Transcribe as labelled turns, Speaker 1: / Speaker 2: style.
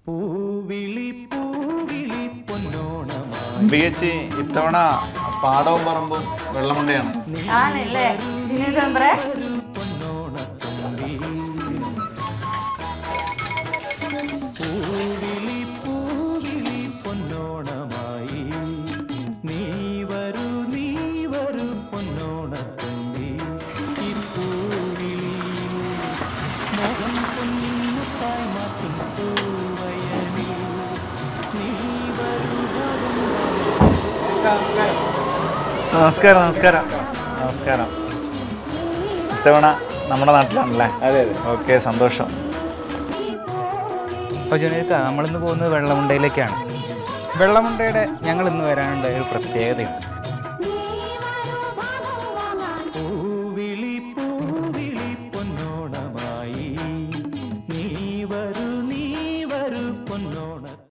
Speaker 1: പൂവിളി പൂവിളി പൊന്നോണമായി
Speaker 2: അംബികച്ചി ഇത്തവണ പാടവും പറമ്പും വെള്ളമുണ്ടയാണ്
Speaker 3: ആണല്ലേ ദിനേന്ദ്രേ
Speaker 1: പൊന്നോണത്തുമ്പി പൂവിളി പൂവിളി പൊന്നോണമായി നീ വരൂ നീ വരൂ പൊന്നോണത്തുമ്പി ഈ പൂവിളിയിൽ മോഹം പൊന്നിന്നുത്തായി മാറ്റും പൂവയലിൽ നീ വരൂ
Speaker 2: നമസ്കാരം നമസ്കാരം നമസ്കാരം ഇത്തവണ നമ്മുടെ നാട്ടിലാണല്ലേ
Speaker 4: അതെ അതെ
Speaker 2: ഓക്കെ സന്തോഷം
Speaker 4: അപ്പോൾ ജുനേക്ക നമ്മളിന്ന് പോകുന്നത് വെള്ളമുണ്ടയിലേക്കാണ് വെള്ളമുണ്ടയുടെ ഞങ്ങൾ ഇന്ന് വരാനുണ്ടായ ഒരു പ്രത്യേകതയുണ്ട്
Speaker 1: പൂവിളി പൂവിളി പൊന്നോണമായി നീ വരൂ നീ വരൂ പൊന്നോണ